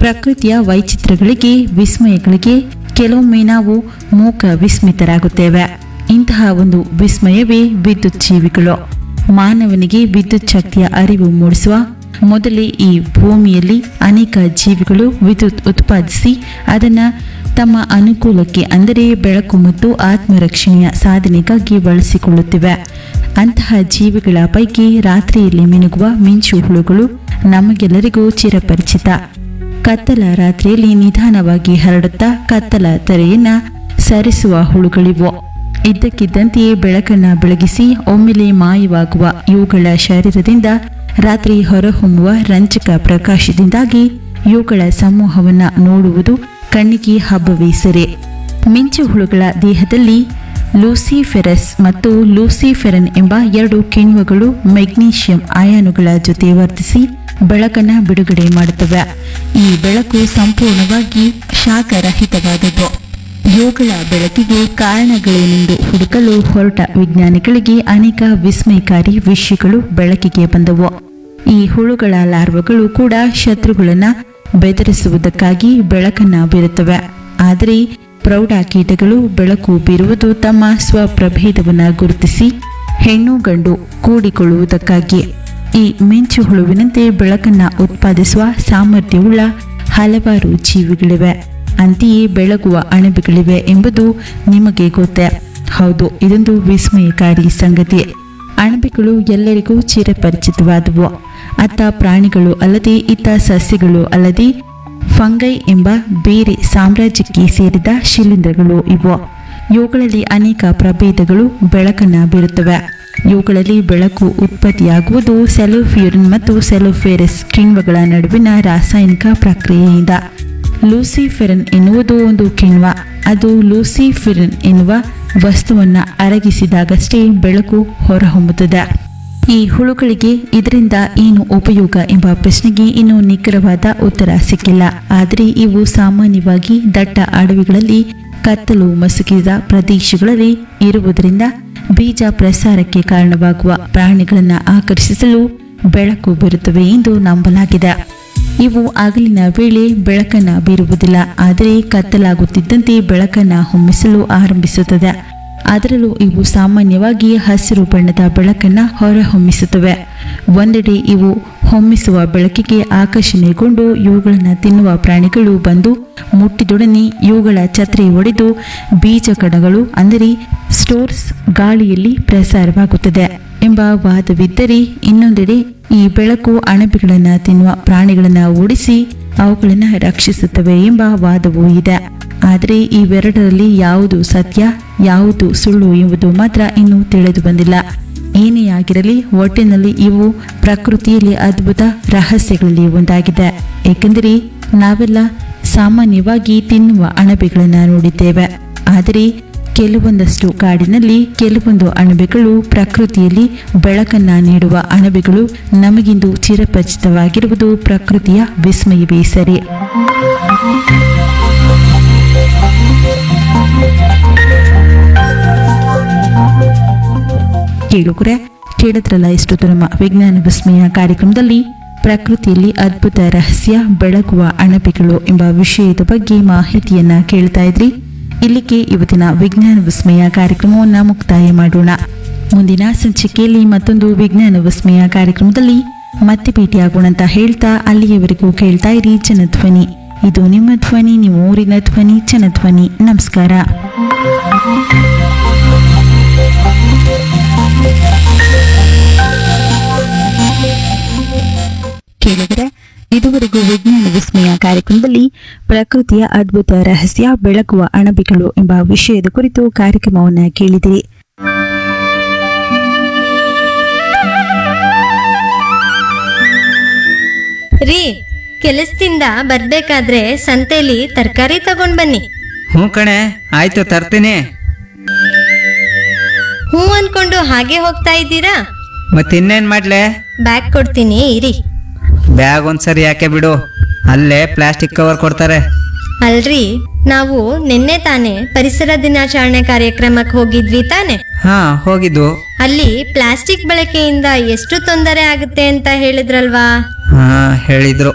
ಪ್ರಕೃತಿಯ ವೈಚಿತ್ರಗಳಿಗೆ ವಿಸ್ಮಯಗಳಿಗೆ ಕೆಲವೊಮ್ಮೆ ನಾವು ಮೂಕ ವಿಸ್ಮಿತರಾಗುತ್ತೇವೆ ಇಂತಹ ಒಂದು ವಿಸ್ಮಯವೇ ವಿದ್ಯುತ್ ಜೀವಿಗಳು ಮಾನವನಿಗೆ ವಿದ್ಯುತ್ ಶಕ್ತಿಯ ಅರಿವು ಮೂಡಿಸುವ ಮೊದಲೇ ಈ ಭೂಮಿಯಲ್ಲಿ ಅನೇಕ ಜೀವಿಗಳು ವಿದ್ಯುತ್ ಉತ್ಪಾದಿಸಿ ಅದನ್ನು ತಮ್ಮ ಅನುಕೂಲಕ್ಕೆ ಅಂದರೆ ಬೆಳಕು ಮತ್ತು ಆತ್ಮರಕ್ಷಣೆಯ ಸಾಧನೆಗಾಗಿ ಬಳಸಿಕೊಳ್ಳುತ್ತಿವೆ ಅಂತಹ ಜೀವಿಗಳ ಪೈಕಿ ರಾತ್ರಿಯಲ್ಲಿ ಮಿನುಗುವ ಮಿಂಚು ಹುಳುಗಳು ನಮಗೆಲ್ಲರಿಗೂ ಚಿರಪರಿಚಿತ ಕತ್ತಲ ರಾತ್ರಿಯಲ್ಲಿ ನಿಧಾನವಾಗಿ ಹರಡುತ್ತಾ ಕತ್ತಲ ತೆರೆಯನ್ನ ಸರಿಸುವ ಹುಳುಗಳಿವು ಇದ್ದಕ್ಕಿದ್ದಂತೆಯೇ ಬೆಳಕನ್ನ ಬೆಳಗಿಸಿ ಒಮ್ಮೆಲೆ ಮಾಯವಾಗುವ ಇವುಗಳ ಶರೀರದಿಂದ ರಾತ್ರಿ ಹೊರಹೊಮ್ಮುವ ರಂಜಕ ಪ್ರಕಾಶದಿಂದಾಗಿ ಇವುಗಳ ಸಮೂಹವನ್ನ ನೋಡುವುದು ಕಣ್ಣಿಗೆ ಹಬ್ಬವೇ ಸರಿ ಮಿಂಚು ಹುಳುಗಳ ದೇಹದಲ್ಲಿ ಲೂಸಿಫೆರಸ್ ಮತ್ತು ಲೂಸಿಫೆರನ್ ಎಂಬ ಎರಡು ಕಿಣ್ವಗಳು ಮೆಗ್ನೀಷಿಯಂ ಅಯಾನುಗಳ ಜೊತೆ ವರ್ತಿಸಿ ಬೆಳಕನ್ನ ಬಿಡುಗಡೆ ಮಾಡುತ್ತವೆ ಈ ಬೆಳಕು ಸಂಪೂರ್ಣವಾಗಿ ಶಾಖರಹಿತವಾದದ್ದು ಇವುಗಳ ಬೆಳಕಿಗೆ ಕಾರಣಗಳೇನೆಂದು ಹುಡುಕಲು ಹೊರಟ ವಿಜ್ಞಾನಿಗಳಿಗೆ ಅನೇಕ ವಿಸ್ಮಯಕಾರಿ ವಿಷಯಗಳು ಬೆಳಕಿಗೆ ಬಂದವು ಈ ಹುಳುಗಳ ಲಾರ್ವಗಳು ಕೂಡ ಶತ್ರುಗಳನ್ನ ಬೆದರಿಸುವುದಕ್ಕಾಗಿ ಬೆಳಕನ್ನ ಬೀರುತ್ತವೆ ಆದರೆ ಪ್ರೌಢ ಕೀಟಗಳು ಬೆಳಕು ಬೀರುವುದು ತಮ್ಮ ಸ್ವಪ್ರಭೇದವನ್ನ ಗುರುತಿಸಿ ಹೆಣ್ಣು ಗಂಡು ಕೂಡಿಕೊಳ್ಳುವುದಕ್ಕಾಗಿ ಈ ಮಿಂಚು ಹುಳುವಿನಂತೆ ಬೆಳಕನ್ನ ಉತ್ಪಾದಿಸುವ ಸಾಮರ್ಥ್ಯವುಳ್ಳ ಹಲವಾರು ಜೀವಿಗಳಿವೆ ಅಂತೆಯೇ ಬೆಳಗುವ ಅಣಬೆಗಳಿವೆ ಎಂಬುದು ನಿಮಗೆ ಗೊತ್ತೇ ಹೌದು ಇದೊಂದು ವಿಸ್ಮಯಕಾರಿ ಸಂಗತಿ ಅಣಬೆಗಳು ಎಲ್ಲರಿಗೂ ಚಿರಪರಿಚಿತವಾದವು ಅತ್ತ ಪ್ರಾಣಿಗಳು ಅಲ್ಲದೆ ಇತ್ತ ಸಸ್ಯಗಳು ಅಲ್ಲದೆ ಫಂಗೈ ಎಂಬ ಬೇರೆ ಸಾಮ್ರಾಜ್ಯಕ್ಕೆ ಸೇರಿದ ಶಿಲೀಂಧ್ರಗಳು ಇವು ಇವುಗಳಲ್ಲಿ ಅನೇಕ ಪ್ರಭೇದಗಳು ಬೆಳಕನ್ನ ಬೀರುತ್ತವೆ ಇವುಗಳಲ್ಲಿ ಬೆಳಕು ಉತ್ಪತ್ತಿಯಾಗುವುದು ಸೆಲೋಫ್ಯೂರಿನ್ ಮತ್ತು ಸೆಲೋಫೇರಸ್ ಕಿಣ್ವಗಳ ನಡುವಿನ ರಾಸಾಯನಿಕ ಪ್ರಕ್ರಿಯೆಯಿಂದ ಲೂಸಿಫೆರನ್ ಎನ್ನುವುದು ಒಂದು ಕಿಣ್ವ ಅದು ಲೂಸಿಫಿರಿನ್ ಎನ್ನುವ ವಸ್ತುವನ್ನ ಅರಗಿಸಿದಾಗಷ್ಟೇ ಬೆಳಕು ಹೊರಹೊಮ್ಮುತ್ತದೆ ಈ ಹುಳುಗಳಿಗೆ ಇದರಿಂದ ಏನು ಉಪಯೋಗ ಎಂಬ ಪ್ರಶ್ನೆಗೆ ಇನ್ನೂ ನಿಖರವಾದ ಉತ್ತರ ಸಿಕ್ಕಿಲ್ಲ ಆದರೆ ಇವು ಸಾಮಾನ್ಯವಾಗಿ ದಟ್ಟ ಅಡವಿಗಳಲ್ಲಿ ಕತ್ತಲು ಮಸುಕಿದ ಪ್ರದೇಶಗಳಲ್ಲಿ ಇರುವುದರಿಂದ ಬೀಜ ಪ್ರಸಾರಕ್ಕೆ ಕಾರಣವಾಗುವ ಪ್ರಾಣಿಗಳನ್ನು ಆಕರ್ಷಿಸಲು ಬೆಳಕು ಬರುತ್ತವೆ ಎಂದು ನಂಬಲಾಗಿದೆ ಇವು ಹಗಲಿನ ವೇಳೆ ಬೆಳಕನ್ನ ಬೀರುವುದಿಲ್ಲ ಆದರೆ ಕತ್ತಲಾಗುತ್ತಿದ್ದಂತೆ ಬೆಳಕನ್ನ ಹೊಮ್ಮಿಸಲು ಆರಂಭಿಸುತ್ತದೆ ಅದರಲ್ಲೂ ಇವು ಸಾಮಾನ್ಯವಾಗಿ ಹಸಿರು ಬಣ್ಣದ ಬೆಳಕನ್ನ ಹೊರಹೊಮ್ಮಿಸುತ್ತವೆ ಒಂದೆಡೆ ಇವು ಹೊಮ್ಮಿಸುವ ಬೆಳಕಿಗೆ ಆಕರ್ಷಣೆಗೊಂಡು ಇವುಗಳನ್ನು ತಿನ್ನುವ ಪ್ರಾಣಿಗಳು ಬಂದು ಮುಟ್ಟಿದೊಡನೆ ಇವುಗಳ ಛತ್ರಿ ಒಡೆದು ಬೀಜ ಕಣಗಳು ಅಂದರೆ ಸ್ಟೋರ್ಸ್ ಗಾಳಿಯಲ್ಲಿ ಪ್ರಸಾರವಾಗುತ್ತದೆ ಎಂಬ ವಾದವಿದ್ದರೆ ಇನ್ನೊಂದೆಡೆ ಈ ಬೆಳಕು ಅಣಬೆಗಳನ್ನು ತಿನ್ನುವ ಪ್ರಾಣಿಗಳನ್ನು ಓಡಿಸಿ ಅವುಗಳನ್ನು ರಕ್ಷಿಸುತ್ತವೆ ಎಂಬ ವಾದವೂ ಇದೆ ಆದರೆ ಇವೆರಡರಲ್ಲಿ ಯಾವುದು ಸತ್ಯ ಯಾವುದು ಸುಳ್ಳು ಎಂಬುದು ಮಾತ್ರ ಇನ್ನೂ ತಿಳಿದು ಬಂದಿಲ್ಲ ಏನೇ ಆಗಿರಲಿ ಒಟ್ಟಿನಲ್ಲಿ ಇವು ಪ್ರಕೃತಿಯಲ್ಲಿ ಅದ್ಭುತ ರಹಸ್ಯಗಳಲ್ಲಿ ಒಂದಾಗಿದೆ ಏಕೆಂದರೆ ನಾವೆಲ್ಲ ಸಾಮಾನ್ಯವಾಗಿ ತಿನ್ನುವ ಅಣಬೆಗಳನ್ನು ನೋಡಿದ್ದೇವೆ ಆದರೆ ಕೆಲವೊಂದಷ್ಟು ಕಾಡಿನಲ್ಲಿ ಕೆಲವೊಂದು ಅಣಬೆಗಳು ಪ್ರಕೃತಿಯಲ್ಲಿ ಬೆಳಕನ್ನ ನೀಡುವ ಅಣಬೆಗಳು ನಮಗಿಂದು ಚಿರಪರಿಚಿತವಾಗಿರುವುದು ಪ್ರಕೃತಿಯ ವಿಸ್ಮಯವೇ ಸರಿ ಕೇಳುಗರೆ ಕೇಳಿದ್ರಲ್ಲ ಇಷ್ಟು ನಮ್ಮ ವಿಜ್ಞಾನ ವಿಸ್ಮಯ ಕಾರ್ಯಕ್ರಮದಲ್ಲಿ ಪ್ರಕೃತಿಯಲ್ಲಿ ಅದ್ಭುತ ರಹಸ್ಯ ಬೆಳಗುವ ಅಣಬೆಗಳು ಎಂಬ ವಿಷಯದ ಬಗ್ಗೆ ಮಾಹಿತಿಯನ್ನ ಕೇಳ್ತಾ ಇದ್ರಿ ಇಲ್ಲಿಗೆ ಇವತ್ತಿನ ವಿಜ್ಞಾನ ವಿಸ್ಮಯ ಕಾರ್ಯಕ್ರಮವನ್ನ ಮುಕ್ತಾಯ ಮಾಡೋಣ ಮುಂದಿನ ಸಂಚಿಕೆಯಲ್ಲಿ ಮತ್ತೊಂದು ವಿಜ್ಞಾನ ವಿಸ್ಮಯ ಕಾರ್ಯಕ್ರಮದಲ್ಲಿ ಮತ್ತೆ ಭೇಟಿಯಾಗೋಣ ಅಂತ ಹೇಳ್ತಾ ಅಲ್ಲಿಯವರೆಗೂ ಕೇಳ್ತಾ ಇರಿ ಜನಧ್ವನಿ ಇದು ನಿಮ್ಮ ಧ್ವನಿ ನಿಮ್ಮ ಊರಿನ ಧ್ವನಿ ಜನಧ್ವನಿ ನಮಸ್ಕಾರ ಕೇಳಿದರೆ ಇದುವರೆಗೂ ವಿಜ್ಞಾನ ವಿಸ್ಮಯ ಕಾರ್ಯಕ್ರಮದಲ್ಲಿ ಪ್ರಕೃತಿಯ ಅದ್ಭುತ ರಹಸ್ಯ ಬೆಳಗುವ ಅಣಬೆಗಳು ಎಂಬ ವಿಷಯದ ಕುರಿತು ಕಾರ್ಯಕ್ರಮವನ್ನು ಕೇಳಿದಿರಿ ರೀ ಕೆಲಸದಿಂದ ಬರ್ಬೇಕಾದ್ರೆ ಸಂತೆಲಿ ತರಕಾರಿ ತಗೊಂಡ್ ಬನ್ನಿ ಹ್ಞೂ ಕಣೆ ಆಯ್ತು ತರ್ತೀನಿ ಹ್ಞೂ ಅನ್ಕೊಂಡು ಹಾಗೆ ಹೋಗ್ತಾ ಇದ್ದೀರಾ ಮತ್ತಿನ್ನೇನು ಮಾಡ್ಲೆ ಬ್ಯಾಗ್ ಕೊಡ್ತೀನಿ ಇರಿ ಬ್ಯಾಗ್ ಒಂದ್ಸರಿ ಯಾಕೆ ಬಿಡು ಅಲ್ಲೇ ಪ್ಲಾಸ್ಟಿಕ್ ಕವರ್ ಕೊಡ್ತಾರೆ ಅಲ್ರಿ ನಾವು ನಿನ್ನೆ ತಾನೇ ಪರಿಸರ ದಿನಾಚರಣೆ ಕಾರ್ಯಕ್ರಮಕ್ಕೆ ಹೋಗಿದ್ವಿ ತಾನೆ ಹಾ ಹೋಗಿದ್ದು ಅಲ್ಲಿ ಪ್ಲಾಸ್ಟಿಕ್ ಬಳಕೆಯಿಂದ ಎಷ್ಟು ತೊಂದರೆ ಆಗುತ್ತೆ ಅಂತ ಹೇಳಿದ್ರಲ್ವಾ ಹಾ ಹೇಳಿದ್ರು